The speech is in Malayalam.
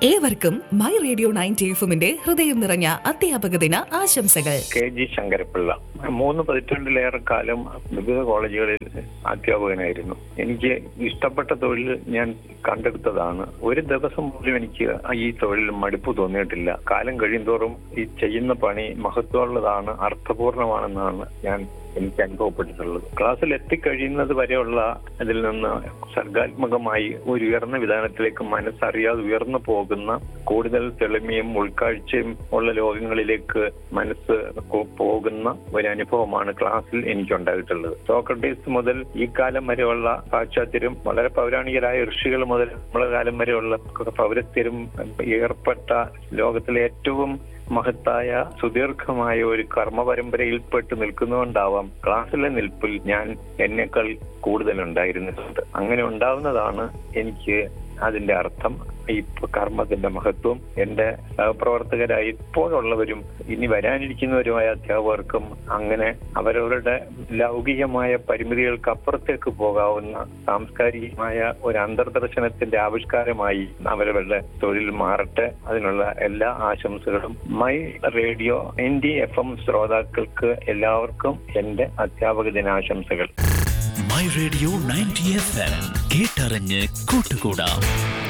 ഏവർക്കും മൈ റേഡിയോ നയൻറ്റി എഫുമിന്റെ ഹൃദയം നിറഞ്ഞ അധ്യാപക ദിന ആശംസകൾ കെ ജി ശങ്കരപ്പിള്ള മൂന്ന് പതിറ്റാണ്ടിലേറെ കാലം വിവിധ കോളേജുകളിൽ അധ്യാപകനായിരുന്നു എനിക്ക് ഇഷ്ടപ്പെട്ട തൊഴിൽ ഞാൻ കണ്ടെടുത്തതാണ് ഒരു ദിവസം പോലും എനിക്ക് ഈ തൊഴിൽ മടുപ്പ് തോന്നിയിട്ടില്ല കാലം കഴിയുന്തോറും ഈ ചെയ്യുന്ന പണി മഹത്വമുള്ളതാണ് അർത്ഥപൂർണമാണെന്നാണ് ഞാൻ എനിക്ക് അനുഭവപ്പെട്ടിട്ടുള്ളത് ക്ലാസ്സിൽ എത്തിക്കഴിയുന്നത് വരെയുള്ള അതിൽ നിന്ന് സർഗാത്മകമായി ഒരു ഉയർന്ന വിധാനത്തിലേക്ക് മനസ്സറിയാതെ ഉയർന്നു പോകുന്ന കൂടുതൽ തെളിമയും ഉൾക്കാഴ്ചയും ഉള്ള ലോകങ്ങളിലേക്ക് മനസ്സ് പോ- പോകുന്ന ഒരു അനുഭവമാണ് ക്ലാസ്സിൽ എനിക്കുണ്ടായിട്ടുള്ളത് സോക്രട്ടീസ് മുതൽ ഈ കാലം വരെയുള്ള പാശ്ചാത്യരും വളരെ പൗരാണികരായ ഋഷികൾ മുതൽ നമ്മളെ കാലം വരെയുള്ള പൗരസ്ത്യരും ഏർപ്പെട്ട ലോകത്തിലെ ഏറ്റവും മഹത്തായ സുദീർഘമായ ഒരു കർമ്മ പരമ്പരയിൽപ്പെട്ട് നിൽക്കുന്നതുകൊണ്ടാവാം ക്ലാസ്സിലെ നിൽപ്പിൽ ഞാൻ എന്നേക്കാൾ കൂടുതൽ ഉണ്ടായിരുന്നിട്ടുണ്ട് അങ്ങനെ ഉണ്ടാവുന്നതാണ് എനിക്ക് അതിന്റെ അർത്ഥം ഈ കർമ്മത്തിന്റെ മഹത്വം എന്റെ സഹപ്രവർത്തകരായി ഇപ്പോഴുള്ളവരും ഇനി വരാനിരിക്കുന്നവരുമായ അധ്യാപകർക്കും അങ്ങനെ അവരവരുടെ ലൗകികമായ പരിമിതികൾക്ക് അപ്പുറത്തേക്ക് പോകാവുന്ന സാംസ്കാരികമായ ഒരു അന്തർദർശനത്തിന്റെ ആവിഷ്കാരമായി അവരവരുടെ തൊഴിൽ മാറട്ടെ അതിനുള്ള എല്ലാ ആശംസകളും my radio N D F M ശ്രോതാക്കൾക്ക് എല്ലാവർക്കും എന്റെ അധ്യാപക ദിനാശംസകൾ my radio ninety F M കേട്ടറിഞ്ഞ് കൂട്ടുകൂടാം